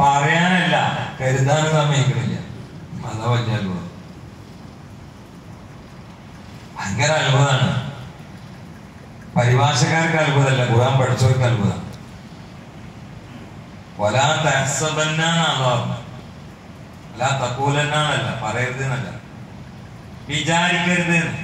പറയാനല്ല കരുതാനും സമ്മതിക്കണില്ല അതാ വലിയ അത്ഭുതം ഭയങ്കര അത്ഭുതമാണ് പരിഭാഷക്കാർക്ക് അത്ഭുതമല്ല ഖുർആൻ പഠിച്ചവർക്ക് അത്ഭുതം വലാ തഹസബന്നാണ് അല്ല തക്കൂലന്നാണല്ല പറയരുത് എന്നല്ല വിചാരിക്കരുത് എന്ന്.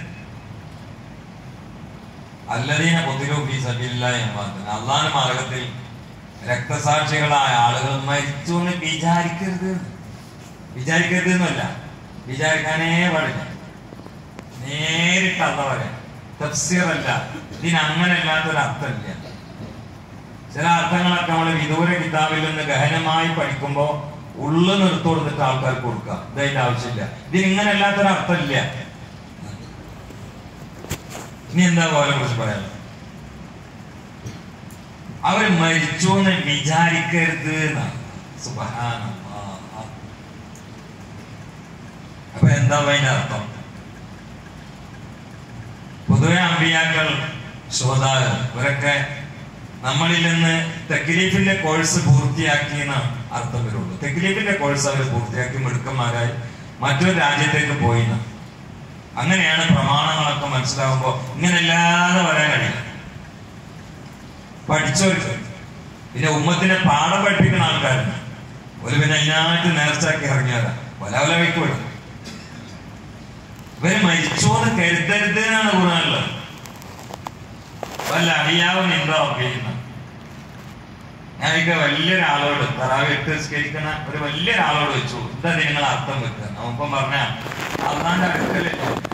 അല്ലദീന പൊത്തിലോ ഫീ സബീലില്ലാഹി അംവാത്തൻ അള്ളാഹുവിന്റെ മാർഗത്തിൽ രക്തസാക്ഷികളായ ആളുകൾ മരിച്ചു എന്ന് വിചാരിക്കരുത് എന്ന്. വിചാരിക്കരുത് എന്നല്ല വിചാരിക്കാനേ പാടില്ല നേരിട്ട് അല്ല പറയാം തഫ്സീറല്ല ഇതിന് അങ്ങനെ അല്ലാത്തൊരു അർത്ഥമില്ല ചില അർത്ഥങ്ങളൊക്കെ നമ്മൾ വിദൂര കിതാബിൽ നിന്ന് ഗഹനമായി പഠിക്കുമ്പോൾ ഉള്ളു നിർത്തു കൊടുത്തിട്ട് ആൾക്കാർക്ക് കൊടുക്കുക ഇതതിന്റെ ആവശ്യമില്ല ഇതിന് ഇങ്ങനെ അല്ലാത്തൊരു അർത്ഥമില്ല ഇനി എന്താ പോലെ കുറിച്ച് പറയാം അവര് മരിച്ചു എന്ന് വിചാരിക്കരുത് എന്നാണ് സുബ്ഹാനല്ലാഹ്. അപ്പൊ എന്താ അതിന്റെ അർത്ഥം പൊതുവെ അമ്പിയാക്കൾ ശ്രോതാക്കൾ ഇവരൊക്കെ നമ്മളിൽ നിന്ന് തെക്കിലീഫിന്റെ കോഴ്സ് പൂർത്തിയാക്കി എന്ന് അർത്ഥം വരുള്ളൂ തെക്കിലീഫിന്റെ കോഴ്സ് അവർ പൂർത്തിയാക്കി മിടുക്കന്മാരായി മറ്റൊരു രാജ്യത്തേക്ക് പോയി എന്ന്. അങ്ങനെയാണ് പ്രമാണങ്ങളൊക്കെ മനസ്സിലാവുമ്പോ ഇങ്ങനെ അല്ലാതെ വരാൻ കഴിയില്ല പഠിച്ചവർക്ക് പിന്നെ ഉമ്മത്തിനെ പാഠം പഠിപ്പിക്കുന്ന ആൾക്കാരുണ്ട് ഒരു പിന്നെ അതിനായിട്ട് നേർച്ചാക്കി ഇറങ്ങിയതാ പല പല വയ്ക്കുള്ളൂ ഇവര് മരിച്ചോന്ന് കരുതരുത് എന്നാണ് ഗുണമുള്ളത് വല്ല അറിയാവും എന്താ ചെയ്യുന്ന ഞാനൊക്കെ വലിയൊരാളോട് തറാവ് എട്ട് സ്കരിക്കുന്ന ഒരു വലിയൊരാളോട് വെച്ചു എന്താ നിങ്ങൾ അർത്ഥം വെക്കുക നമുപ്പം പറഞ്ഞ അള്ളാന്റെ അടുക്കല്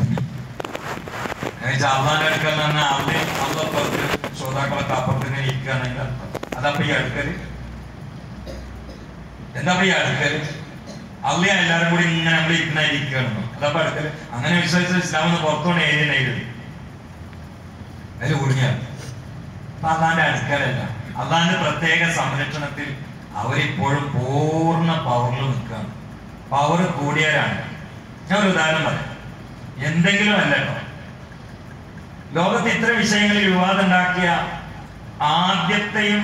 അള്ളാന്റെ അടുക്കൽ എന്ന് പറഞ്ഞാൽ ആദ്യം അള്ളപ്പുറത്ത് ശ്രോതാക്കളൊക്കെ അപ്പുറത്തിന് ഇരിക്കുകയാണെങ്കിൽ അർത്ഥം അതപ്പൊ ഈ അടുക്കല് എന്താ ഈ അടുക്കല് അള്ളി എല്ലാവരും കൂടി ഇങ്ങനെ നമ്മൾ ഇരിക്കുന്ന ഇരിക്കുകയാണെന്നോ അതപ്പോ അടുക്കല് അങ്ങനെ വിശ്വസിച്ച ഇസ്ലാം എന്ന് പുറത്തോണ്ട് ഏരിയ എഴുതി അതിൽ കുടുങ്ങിയാണ് അപ്പൊ അള്ളാന്റെ അടുക്കലല്ല അള്ളാന്റെ പ്രത്യേക സംരക്ഷണത്തിൽ അവരിപ്പോഴും പൂർണ്ണ പവറിൽ നിൽക്കുകയാണ് പവർ കൂടിയവരാണ് ഞാൻ ഒരു ഉദാഹരണം പറയാം എന്തെങ്കിലും അല്ല കേട്ടോ ലോകത്ത് ഇത്ര വിഷയങ്ങളിൽ വിവാദം ഉണ്ടാക്കിയ ആദ്യത്തെയും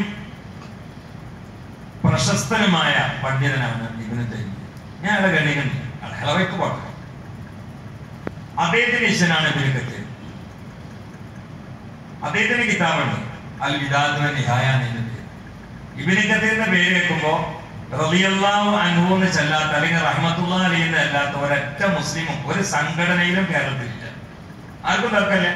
പ്രശസ്തനുമായ പണ്ഡിതനാണ് ഇബിന് തൈമിയ ഞാൻ അയാളെ ഗണിക്കുന്നില്ല അയാളെ പോട്ടെ അദ്ദേഹത്തിന്റെ ഇഷ്ടനാണ് ഇബിന് കത്തീർ അദ്ദേഹത്തിന്റെ കിതാബുണ്ട് അൽ വിദാത്തുവ നിഹായ എന്നതിന്റെ പേര് ഇബിന് കത്തീറിന്റെ പേര് കേൾക്കുമ്പോ റളിയല്ലാഹു അൻഹു എന്ന് ചെല്ലാത്ത അല്ലെങ്കിൽ റഹ്മത്തുള്ള അലി എന്ന് അല്ലാത്ത ഒരൊറ്റ മുസ്ലിമും ഒരു സംഘടനയിലും കേരളത്തിലില്ല ആർക്കും തർക്കമില്ല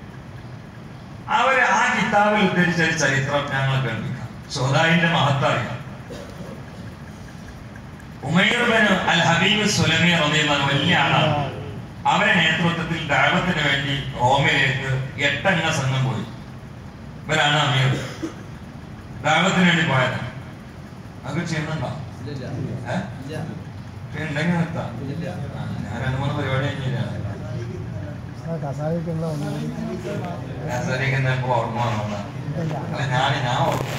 അവര് ആ കിതാബിൽ ഉദ്ധരിച്ച ഒരു ചരിത്രം ഞങ്ങൾ കേൾപ്പിക്കാം സോദായിന്റെ മഹത്വം അറിയാം Umair bin al Habib Sulami റളിയല്ലാഹു വലിയ ആളാണ് അവരെ നേതൃത്വത്തിൽ ദാവത്തിന് വേണ്ടി റോമിലേക്ക് എട്ടംഗ സംഘം പോയി ഇവരാണ് അമീർ ദാവത്തിന് വേണ്ടി പോയത് അത് ചെയ്യുന്നുണ്ടോ ഏഹ് ഉണ്ടെങ്കിൽ നിർത്താം ആ, ഞാൻ രണ്ട് മൂന്ന് പരിപാടി കഴിഞ്ഞില്ല കസാലിക്കുള്ള ഒന്നും ഇപ്പൊ ഓർമ്മ വന്നതാ അല്ല ഞാൻ ഞാൻ ഓർക്കും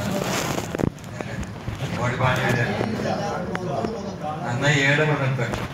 ഓടി പാഞ്ഞ എന്നാ ഏഴ് നിർത്താം